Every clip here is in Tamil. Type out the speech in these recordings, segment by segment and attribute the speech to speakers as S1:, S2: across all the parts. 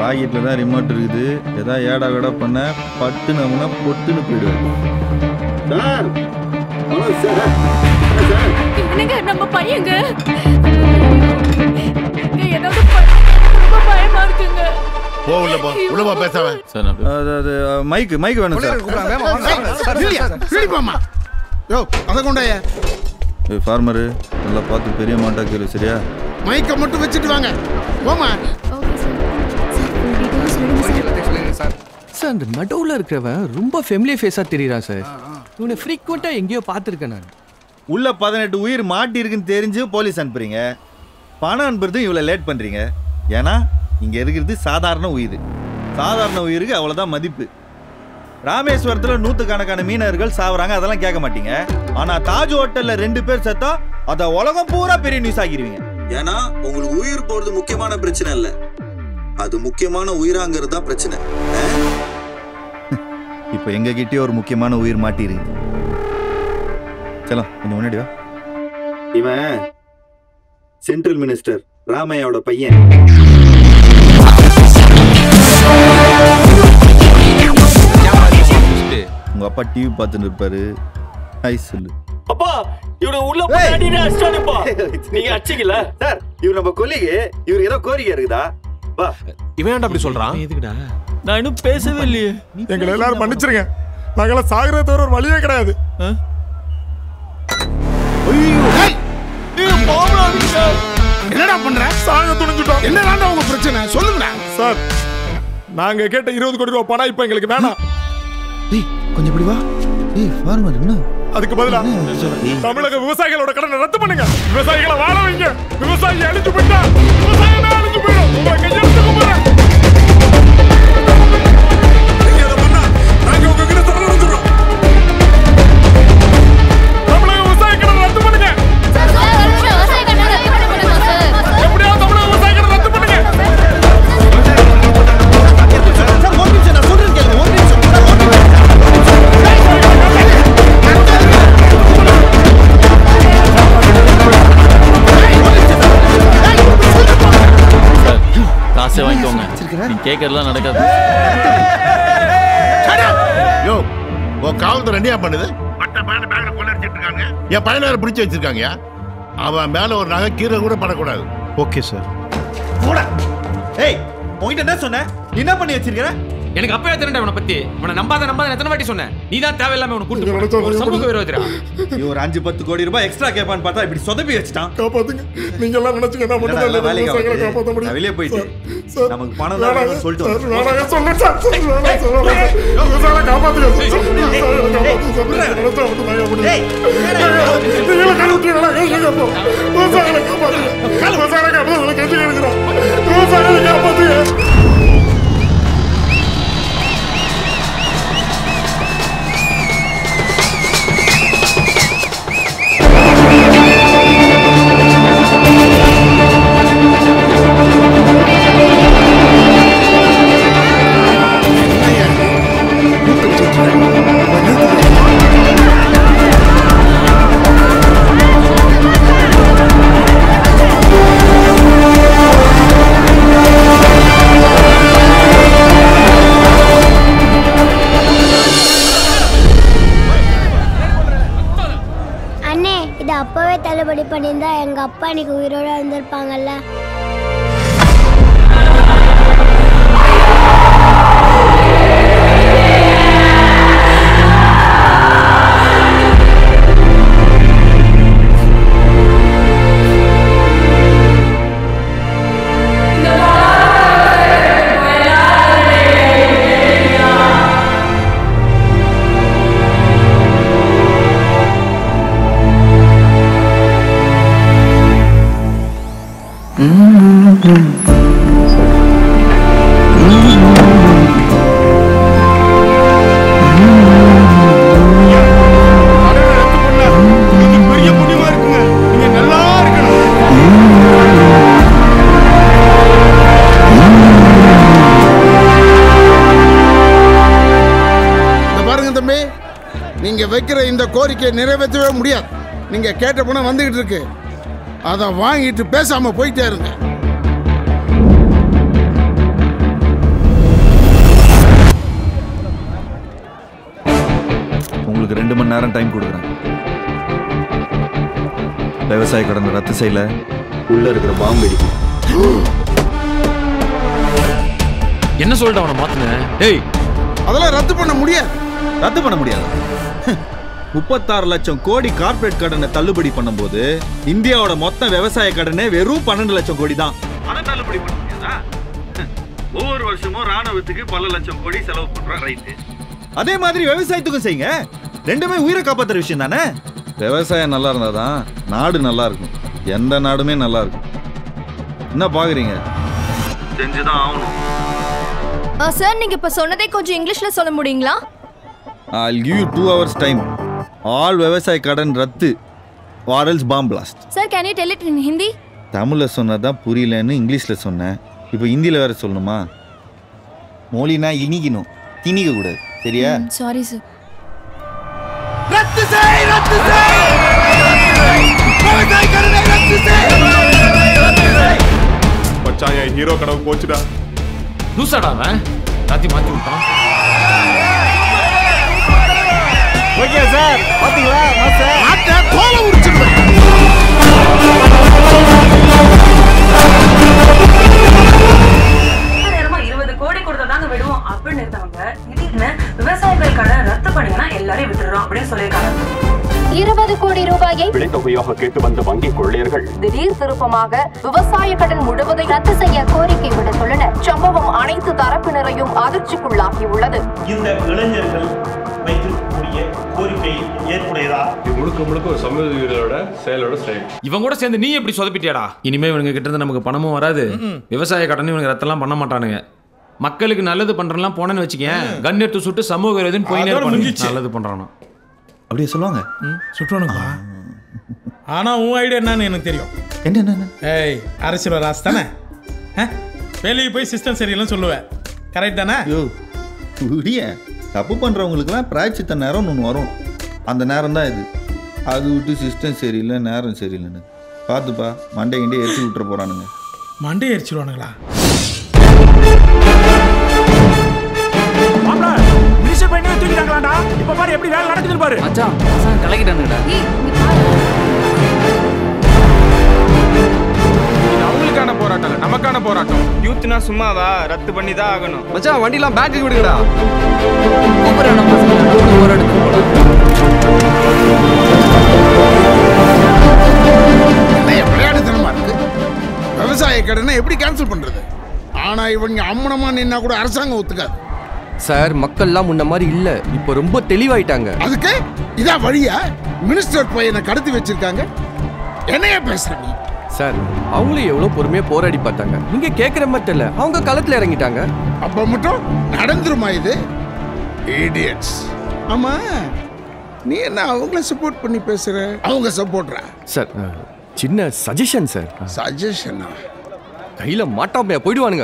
S1: பாக்கெட்டில் தான் ரிமோட் இருக்குது ஏதாவது ஏடா வேடா பண்ண பட்டு நம்மனா பொட்டுன்னு போயிடுவேன்
S2: சார் ஹலோ சார் சார்
S3: என்னங்க நம்ம பையங்க இங்க ஏதாவது பண்ணா எனக்கு ரொம்ப பயமா இருக்குங்க
S4: போ உள்ள போ உள்ள போ பேசாம
S1: சார் நான் அது அது மைக்கு மைக் வேணும் சார்
S5: பிடிப்பாமா யோ அதை கொண்டாய
S1: ஃபார்மரு நல்லா பார்த்து பெரிய மாட்டா கேளு சரியா
S5: மைக்கை மட்டும் வச்சுட்டு வாங்க போமா
S3: okay sir sir full details சொல்லுங்க சார்
S6: சார் அந்த நடுவில் இருக்கிறவன் ரொம்ப ஃபெமிலியர் ஃபேஸாக தெரியுறான் சார் இவனை ஃப்ரீக்வெண்ட்டாக எங்கேயோ பார்த்துருக்கேன் நான்
S1: உள்ள பதினெட்டு உயிர் மாட்டி இருக்குன்னு தெரிஞ்சு போலீஸ் அனுப்புறீங்க பணம் அனுப்புறதும் இவ்வளோ லேட் பண்ணுறீங்க ஏன்னா இங்கே இருக்கிறது சாதாரண உயிர் சாதாரண உயிருக்கு அவ்வளோதான் மதிப்பு ராமேஸ்வரத்தில் நூற்றுக்கணக்கான மீனவர்கள் சாவறாங்க அதெல்லாம் கேட்க மாட்டீங்க ஆனால் தாஜ் ஹோட்டலில் ரெண்டு பேர் செத்தா அதை உலகம் பூரா பெரிய நியூஸ் ஆக்கிடுவீங்க
S7: ஏன்னா உங்களுக்கு உயிர் போறது முக்கியமான பிரச்சனை இல்ல அது முக்கியமான உயிராங்கிறது தான் பிரச்சனை
S1: இப்போ எங்ககிட்டயே ஒரு முக்கியமான உயிர் மாட்டிருக்கு செல்லாம் கொஞ்சம் முன்னாடி வா
S7: இவன் சென்ட்ரல் மினிஸ்டர் ராமையாவோட பையன்
S1: உங்க அப்பா டிவி பார்த்துட்டு இருப்பாரு ஹாய் சொல்லு
S8: அப்பா இவனை உள்ள போய் அடிடா அடிச்சானுப்பா நீங்க அடிச்சீங்கல
S7: சார் இவர் நம்ம கொல்லிக்கு இவர் ஏதோ கோரிக்கை இருக்குதா வா
S9: இவன் ஏன்டா அப்படி சொல்றான்
S6: எதுக்குடா
S8: நான் இன்னும் பேசவே இல்லையே
S9: எங்களை எல்லாரும் மன்னிச்சிருங்க நாங்களாம் சாகிறத தவிர ஒரு வழியே கிடையாது
S5: என்னடா பண்ற
S9: சாக துணிஞ்சுட்டோம்
S5: என்னடா உங்க பிரச்சனை சொல்லுங்கடா
S9: சார் நாங்க கேட்ட இருபது கோடி ரூபாய் பணம் இப்ப எங்களுக்கு வேணாம்
S1: ஏய் கொஞ்சம் இப்படி வா ஏய் ஃபார்மர் என்ன
S9: அதுக்கு பதிலா தமிழக விவசாயிகளோட கடனை ரத்து பண்ணுங்க விவசாயிகளை வாழ வைங்க விவசாயி அழிஞ்சு போயிட்டா விவசாயமே அழிஞ்சு போயிடும் உங்களை கையெழுத்து கும்பிடுறேன் நீங்க அதை பண்ணா நாங்க உங்ககிட்ட சரணம் வந்துடுறோம் தமிழக விவசாய கடனை ரத்து பண்ணுங்க எப்படியாவது தமிழக விவசாய கடனை ரத்து பண்ணுங்க
S8: காசை வாங்கிக்கோங்க நீ கேட்கறதுலாம் நடக்காது
S4: யோ உன் காவல்துறை என்னையா பண்ணுது மற்ற பையனை பேங்க்ல கொள்ள அடிச்சிட்டு இருக்காங்க என் பையனை வேற பிடிச்சு வச்சிருக்காங்க அவன் மேல ஒரு நகை கீரை கூட படக்கூடாது
S1: ஓகே சார் ஏய் உன்கிட்ட என்ன சொன்ன நீ என்ன பண்ணி வச்சிருக்கிற
S10: எனக்கு அப்பவே தெரியும்டா இவனை பத்தி இவனை நம்பாத நம்பாத எத்தனை வாட்டி சொன்னேன் நீ தான் தேவையில்லாம இவனை கூட்டு போன. ஒரு சமூக விரோதிரா
S1: நீ ஒரு அஞ்சு பத்து கோடி ரூபாய் எக்ஸ்ட்ரா கேட்பான்னு பார்த்தா இப்படி சொதப்பி வச்சுட்டான்
S9: காப்பாத்துங்க நீங்க எல்லாம் நினைச்சுங்க நான் மட்டும்
S1: என்னடா,
S9: தான்
S1: வேலைக்கு
S9: விவசாயிகளை
S1: ஆகுது?
S9: காப்பாற்ற முடியும்
S1: நான் வெளியே போயிட்டு
S9: சார்,
S1: நமக்கு பணம் தான்
S9: வேணாங்க,
S1: வேணும்னு சொல்லிட்டு
S9: சார்,
S1: வந்தேன்.
S9: வேணாங்க, சொல்லுங்க சார், சார், வேணாம், சார், வேணாம், சார். விவசாயிகளை காப்பாத்துங்க, சார், சார், விவசாயிகளை காப்பாத்துங்க, சார், நீங்க நினைச்சா மட்டும் தாங்க முடியும். நீங்களும் கை விட்டீங்களா? கை வைங்க அப்போ. விவசாயிகளை காப்பாத்துங்க. விவசாயிகளை காப்பாத்துங்க, கை எடுக்கிறோம். விவசாயிகளை காப்பாத்துங்க.
S11: அண்ணே இது அப்பவே தள்ளுபடி பண்ணியிருந்தா எங்க அப்பா இன்னைக்கு உயிரோட இருந்திருப்பாங்கல்ல
S5: பெரிய முடிவா இருக்குங்க நீங்க நல்லா இருக்கணும் இந்த பாருங்க தம்பி நீங்க வைக்கிற இந்த கோரிக்கையை நிறைவேற்றவே முடியாது நீங்க கேட்ட பணம் வந்துகிட்டு இருக்கு அதை வாங்கிட்டு பேசாம போயிட்டே இருங்க
S1: உனக்கு ரெண்டு மணி நேரம் டைம் கொடுக்குறேன் விவசாய கடன் ரத்து செய்யல உள்ள இருக்கிற பாம்பு வெடிக்கும்
S10: என்ன சொல்லிட்டு அவனை மாத்துனேன் டேய்
S5: அதெல்லாம் ரத்து பண்ண முடியாது
S1: ரத்து பண்ண முடியாது முப்பத்தாறு லட்சம் கோடி கார்ப்பரேட் கடனை தள்ளுபடி பண்ணும்போது இந்தியாவோட மொத்த விவசாய கடனே வெறும் பன்னெண்டு லட்சம் கோடி தான் அதை தள்ளுபடி பண்ண முடியாதா ஒவ்வொரு வருஷமும் ராணுவத்துக்கு பல லட்சம் கோடி செலவு பண்றோம் ரைட்டு அதே மாதிரி விவசாயத்துக்கும் செய்யுங்க ரெண்டுமே உயிரை காப்பாத்துற விஷயம் தானே விவசாயம் நல்லா இருந்தாதான் நாடு நல்லா இருக்கும் எந்த நாடுமே நல்லா இருக்கும் என்ன பாக்குறீங்க செஞ்சுதான் ஆகணும்
S3: சார் நீங்க இப்ப சொன்னதே கொஞ்சம் இங்கிலீஷ்ல சொல்ல முடியுங்களா
S1: I'll give you two hours time all விவசாய கடன் ரத்து வாரல்ஸ் bomb blast
S3: sir can you tell it in Hindi
S1: தமிழில் சொன்னதான் புரியலன்னு இங்கிலீஷில் சொன்னேன் இப்போ ஹிந்தியில் வேற சொல்லணுமா மொழினா இனிக்கணும் திணிக்க கூடாது சரியா
S3: சாரி சார்
S9: ரத்து செய் ரத்து செய் விவசாய கடனை ரத்து செய்
S12: மச்சான் என் ஹீரோ கனவு போச்சுடா
S10: லூசாடா அவன் எல்லாத்தையும் மாத்தி விட்டான்
S9: ஓகே சார் பாத்தீங்களா
S5: ஆட்ட தோலை உரிச்சிடுவேன்
S13: நேரமா இருபது கோடி கொடுத்ததாங்க விடுவோம் அப்படின்னு இருந்தவங்க திடீர்னு விவசாயிகள் கடன் ரத்து பண்ணீங்கன்னா எல்லாரையும் விட்டுடுறோம் அப்படின்னு சொல்லியிருக்காங்க
S14: இருபது கோடி ரூபாயை
S15: விலைத்தொகையாக கேட்டு வந்த வங்கி கொள்ளையர்கள்
S14: திடீர் திருப்பமாக விவசாய கடன் முழுவதை ரத்து செய்ய கோரிக்கை விடுத்துள்ளனர் சம்பவம் அனைத்து தரப்பினரையும் அதிர்ச்சிக்குள்ளாகியுள்ளது
S16: இந்த இளைஞர்கள் வைத்திருக்கக்கூடிய கோரிக்கை ஏற்புடையதா
S17: இது முழுக்க முழுக்க ஒரு சமூக வீரரோட செயலோட செயல்
S10: இவன் கூட சேர்ந்து நீ எப்படி சொதப்பிட்டியாடா இனிமே இவனுங்க கிட்ட இருந்து நமக்கு பணமும் வராது விவசாய கடன் இவனுங்க ரத்தெல்லாம் பண்ண மாட்டானுங்க மக்களுக்கு நல்லது பண்றலாம் போனேன்னு வச்சுக்கேன் கன் எடுத்து சுட்டு சமூக விரோதின்னு போயினே
S18: அதோட
S10: இருப்பானுங்க.
S18: முடிஞ்சிச்சு.
S10: நல்லது பண்றானோ
S1: அப்படியே சொல்லுவாங்க
S18: சுற்றணும்பா ஆனா உன் ஐடியா என்னன்னு எனக்கு தெரியும்
S1: என்ன
S18: ஏய் அரசியல் ராஸ் தானே ஆ? வெளியே போய் சிஸ்டம் சரியில்லைன்னு சொல்லுவேன் கரெக்ட் தானே
S1: ஐயோ புரிய தப்பு பண்ணுறவங்களுக்குலாம் பிராய்ச்சித்த நேரம்னு ஒன்று வரும் அந்த நேரம் தான் இது அது விட்டு சிஸ்டம் சரியில்லை நேரம் சரியில்லைன்னு பார்த்துப்பா மண்டை கிண்டே எரிச்சு விட்டுற போகிறானுங்க
S18: மண்டை எரிச்சிருவானுங்களா
S8: மினிஸ்டர் பண்ணி தூக்கிட்டாங்களாடா இப்ப பாரு எப்படி வேலை நடக்குதுன்னு பாரு
S6: மச்சான் பசங்க கலக்கிட்டானுங்கடா
S19: இது அவங்களுக்கான போராட்டம் இல்ல நமக்கான போராட்டம் யூத்னா சும்மாவா ரத்து பண்ணி தான் ஆகணும்
S6: மச்சான் வண்டிலாம் பேக்கு விடுங்கடா கூப்பிடுறேன் பசங்க நடுவுல போராட்டத்துக்கு போலாம்
S5: என்னைய விளையாட்டுத்தனமா இருக்கு விவசாய கடனை எப்படி கேன்சல் பண்றது ஆனா இவங்க அம்மனமா நின்னா கூட அரசாங்கம் ஒத்துக்காது
S6: சார் மக்கள்லாம் முன்ன மாதிரி இல்ல இப்போ ரொம்ப தெளிவாயிட்டாங்க
S5: அதுக்கு இதான் வழியா மினிஸ்டர் பையனை கடத்தி வச்சிருக்காங்க என்னைய பேசுற நீ
S6: சார் அவங்களும் எவ்வளவு பொறுமையா போராடி பார்த்தாங்க நீங்க கேக்குற மாதிரி தெரியல அவங்க களத்துல இறங்கிட்டாங்க
S5: அப்ப மட்டும் நடந்துருமா இது இடியட்ஸ் ஆமா நீ என்ன அவங்கள சப்போர்ட் பண்ணி பேசுற அவங்க சப்போர்ட்ரா
S6: சார் அஹ், சின்ன சஜஷன் சார்
S5: சஜஷனா
S6: கையில மாட்டாமையா போயிடுவானுங்க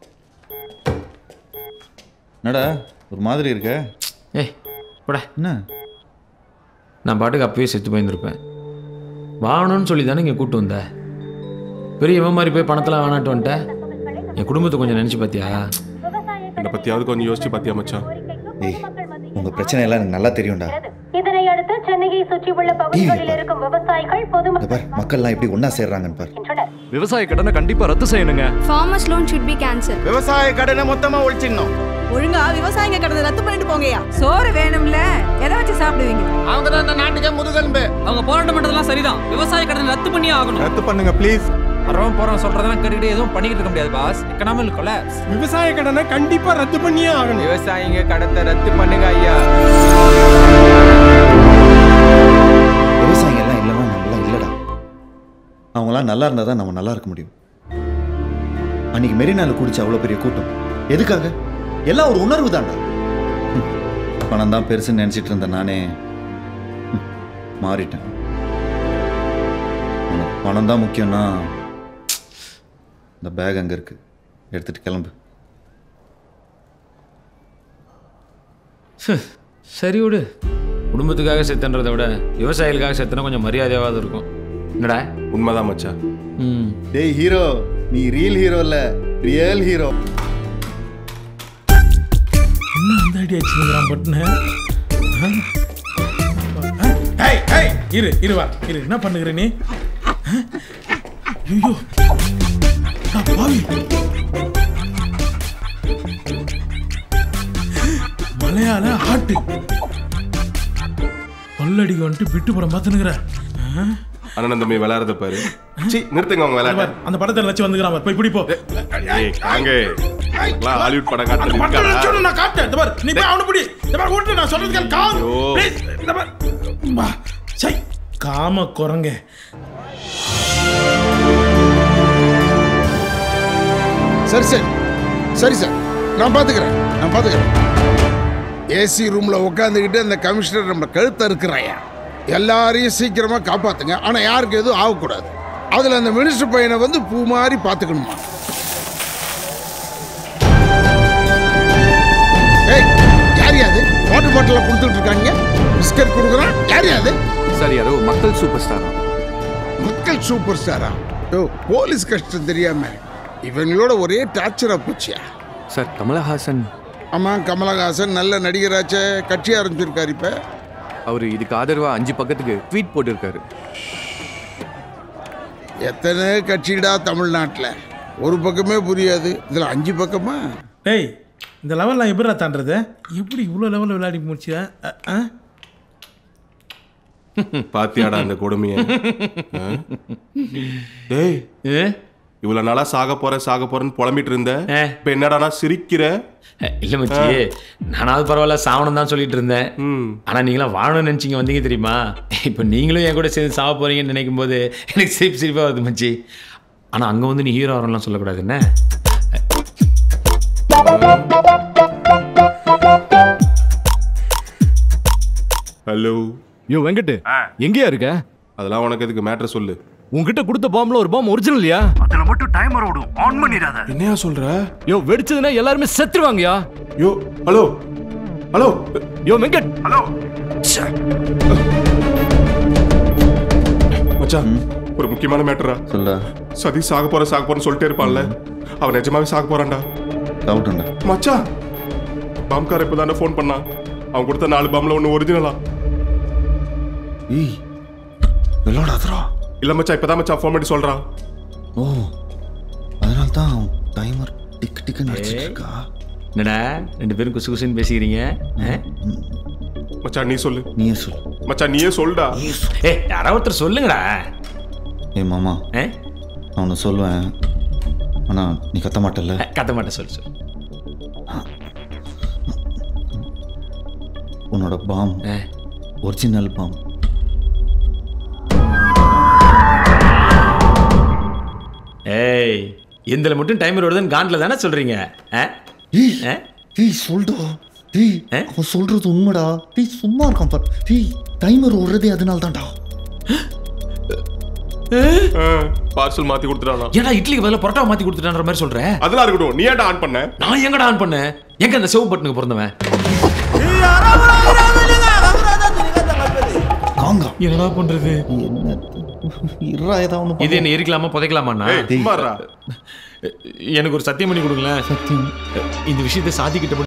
S1: என்னடா ஒரு மாதிரி இருக்க
S10: ஏய் போடா
S1: என்ன
S10: நான் பாட்டுக்கு அப்பவே செத்து போயிருந்திருப்பேன் வாங்கணும்னு சொல்லி தானே இங்கே கூட்டு வந்த பெரிய இவன் மாதிரி போய் பணத்தெல்லாம் வேணாட்டு வந்துட்டேன் என் குடும்பத்தை கொஞ்சம் நினச்சி பார்த்தியா
S12: என்னை பத்தியாவது கொஞ்சம் யோசிச்சு பாத்தியா மச்சான்
S1: ஏய் உங்கள் பிரச்சனை எல்லாம் எனக்கு நல்லா தெரியும்டா
S14: இதனை அடுத்து சென்னையை சுற்றியுள்ள பகுதிகளில் இருக்கும் விவசாயிகள்
S1: இங்க
S14: பொதுமக்கள்
S1: பார் மக்கள்லாம் எப்படி ஒன்றா சேர்றாங்கன்னு பார்
S6: விவசாய கடனை கண்டிப்பா ரத்து செய்யணுங்க
S3: farmers loan should be cancel
S5: விவசாய கடனை மொத்தமா ஒழிச்சிடணும்
S20: ஒழுங்கா விவசாயிங்க கடனை ரத்து பண்ணிட்டு போங்கயா சோறு வேணும்ல எதை வச்சு சாப்பிடுவீங்க
S5: அவங்க தான் இந்த நாட்டுக்கே முதுகெலும்பு
S21: அவங்க போராட்டம் பண்றதெல்லாம் சரிதான் விவசாய கடன் ரத்து பண்ணியே ஆகணும்
S12: ரத்து பண்ணுங்க ப்ளீஸ்
S21: வரவன் போறவன் சொல்றதெல்லாம் கேட்டுக்கிட்டு எதுவும் பண்ணிக்கிட்டு இருக்க முடியாது பாஸ் எக்கனாமிக் கொலாப்ஸ்
S18: விவசாய கடனை கண்டிப்பா ரத்து பண்ணியே ஆகணும்
S19: விவசாயிங்க கடத்தை ரத்து பண்ணுங்க ஐயா
S1: விவசாயிங்க எல்லாம் இல்லைன்னா நம்மளாம் இல்லைடா அவங்களாம் நல்லா இருந்தால் தான் நம்ம நல்லா இருக்க முடியும் அன்னைக்கு மெரினால குடிச்ச அவ்வளோ பெரிய கூட்டம் எதுக்காக எல்லாம் ஒரு உணர்வு தான்டா ம். பணம் தான் பெருசுன்னு நினச்சிட்டு இருந்த நானே ம், மாறிட்டேன் உனக்கு பணம் தான் முக்கியம்னா இந்த பேக் அங்கே இருக்கு எடுத்துட்டு கிளம்பு
S10: சரி விடு குடும்பத்துக்காக செத்துன்றதை விட விவசாயிகளுக்காக செத்துனா கொஞ்சம் மரியாதையாவது இருக்கும் என்னடா
S12: உண்மைதான் மச்சான்
S10: ம்
S1: டேய் ஹீரோ நீ ரியல் ஹீரோ இல்ல ரியல் ஹீரோ
S18: என்ன அந்த ஐடியா வச்சுருக்கிறான் பட்டுன்னு ஏய் ஏய் இரு இரு வா இரு என்ன பண்ணுகிற நீ ஐயோ பாவி மலையாள ஆட்டு பல்லடிக்கு வந்துட்டு பிட்டு படம் பார்த்துனுக்குற
S12: அண்ணன் தம்பி விளையாடுறத பாரு சி நிறுத்துங்க அவங்க விளையாட
S18: அந்த படத்தை வச்சு வந்துக்கிறான் பாரு. போய் பிடி போ
S12: ஏய் காங்க எல்லாம் ஹாலிவுட் படம்
S18: அந்த படத்தை
S12: காட்டுறது
S18: வச்சு நான் காட்டேன் இந்த பாரு நீ போய் அவனை பிடி இந்த பாரு ஓட்டு நான் சொல்றது கேள் காம்
S12: ஐயோ.
S18: ப்ளீஸ் இந்த பாரு வா சை காம குரங்க
S5: சரி சரி சரி சார் நான் பார்த்துக்கிறேன் நான் பார்த்துக்கிறேன் ஏசி ரூம்ல உட்காந்துக்கிட்டு அந்த கமிஷனர் நம்ம கழுத்த இருக்கிறாயா எல்லாரையும் சீக்கிரமா காப்பாத்துங்க ஆனா யாருக்கு எதுவும் ஆகக்கூடாது அதுல அந்த மினிஸ்டர் பையனை வந்து பூ மாதிரி பார்த்துக்கணுமா ஏய் யார் யாது வாட்டர் பாட்டில கொடுத்துட்டு இருக்காங்க பிஸ்கட் கொடுக்குறான் யார் யாது
S6: சார் யாரோ மக்கள் சூப்பர் ஸ்டார்
S5: மக்கள் சூப்பர் ஸ்டாரா ஓ போலீஸ் கஷ்டம் தெரியாம இவங்களோட ஒரே டார்ச்சரா போச்சியா
S6: சார் கமலஹாசன்
S5: ஆமா கமலஹாசன் நல்ல நடிகராச்சே கட்சி ஆரம்பிச்சிருக்காரு இப்ப
S6: அவர் இதுக்கு ஆதரவா அஞ்சு பக்கத்துக்கு ட்வீட் போட்டிருக்காரு
S5: எத்தனை கட்சிடா தமிழ்நாட்டில் ஒரு பக்கமே புரியாது இதுல அஞ்சு பக்கமா
S18: டேய் இந்த லெவல்லாம் எப்படி தாண்டது எப்படி இவ்வளோ லெவலில் விளையாடி முடிச்சியா ஆ
S12: பாத்தியாடா அந்த கொடுமைய ஆ? டேய் இவ்வளவு நாளா சாக போறேன் சாக போறேன்னு புலம்பிட்டு இருந்த இப்ப என்னடானா சிரிக்கிற
S10: இல்ல மச்சி நானாவது பரவாயில்ல சாவணும் தான் சொல்லிட்டு இருந்தேன் ஆனா நீங்களாம் வாழணும்னு நினைச்சீங்க வந்தீங்க தெரியுமா இப்போ நீங்களும் என் கூட சேர்ந்து சாவ போறீங்கன்னு நினைக்கும் போது எனக்கு சிரிப்பு சிரிப்பா வருது மச்சி ஆனா அங்க வந்து நீ ஹீரோ வரலாம் சொல்லக்கூடாது என்ன
S12: ஹலோ
S2: யோ வெங்கட் எங்கேயா இருக்க
S12: அதெல்லாம் உனக்கு எதுக்கு மேட்ரு சொல்லு
S2: உன்கிட்ட கொடுத்த பாம்புல ஒரு பாம்பு ஒரிஜினல்யா
S22: அதுல மட்டும் டைமர் ஓடும் ஆன் பண்ணிடாத
S12: என்னையா சொல்ற
S2: யோ வெடிச்சதுன்னா எல்லாருமே செத்துருவாங்கயா
S12: யோ ஹலோ ஹலோ
S2: யோ வெங்கட்
S22: ஹலோ
S12: மச்சான் ஒரு முக்கியமான மேட்டரா
S1: சொல்ல
S12: சதி சாக போற சாக போறன்னு சொல்லிட்டே இருப்பான்ல அவன் நிஜமாவே சாக போறான்டா
S1: டவுட்டுண்டா
S12: மச்சான் பாம்கார இப்பதான்டா ஃபோன் பண்ணான் அவன் கொடுத்த நாலு பாம்ல ஒன்னு ஒரிஜினலா
S1: ஏய் விளையாடாதரா
S12: இல்ல மச்சான் இப்பதான் மச்சான் ஃபோன் பண்ணி சொல்றான்
S1: ஓ அதனால தான் டைமர் டிக் டிக்குன்னு அடிச்சிட்டு இருக்கா
S10: என்னடா ரெண்டு பேரும் குசு குசுன்னு பேசிக்கிறீங்க ஆ?
S12: மச்சான் நீ சொல்லு
S1: நீயே சொல்லு
S12: மச்சான் நீயே சொல்டா
S10: ஏய் யாராவது ஒருத்தர் சொல்லுங்கடா
S1: ஏய் மாமா
S10: ஆ?
S1: நான் ஒன்று சொல்லுவேன் ஆனா நீ கத்த மாட்டல்ல
S10: கத்த மாட்டேன் சொல்லு சொல்லு
S1: உன்னோட பாம் ஒரிஜினல் பாம்
S10: ஏய் இதில் மட்டும் டைமர் வருதுன்னு காண்டில் தானே சொல்றீங்க ஆ? ஆ?
S1: ஏய் சொல்டா ஏய் அவன் சொல்றது உண்மைடா ஏய் சும்மா இருக்கான் பார் ஏய் டைமர் ஓடுறதே அதனால தான்டா
S12: பார்சல் மாத்தி கொடுத்துட்டானா
S10: ஏன்டா இட்லிக்கு பதிலா பரோட்டா மாத்தி கொடுத்துட்டான்ற மாதிரி சொல்ற
S12: அதெல்லாம் இருக்கட்டும் நீ ஏன்டா ஆன் பண்ண
S10: நான் எங்கடா ஆன் பண்ணேன் எங்க அந்த செவ் பட்டனுக்கு பிறந்தவன்
S1: காங்கா
S10: என்னடா பண்றது
S1: என்ன இருடா ஏதாவது ஒன்று
S10: இது என்ன இருக்கலாமா புதைக்கலாமாண்ணா
S12: ஏய், சும்மா இருடா.
S10: எனக்கு ஒரு சத்தியம் பண்ணி கொடுங்களேன்
S1: சத்தியம்
S10: இந்த விஷயத்தை சாதிக்கிட்ட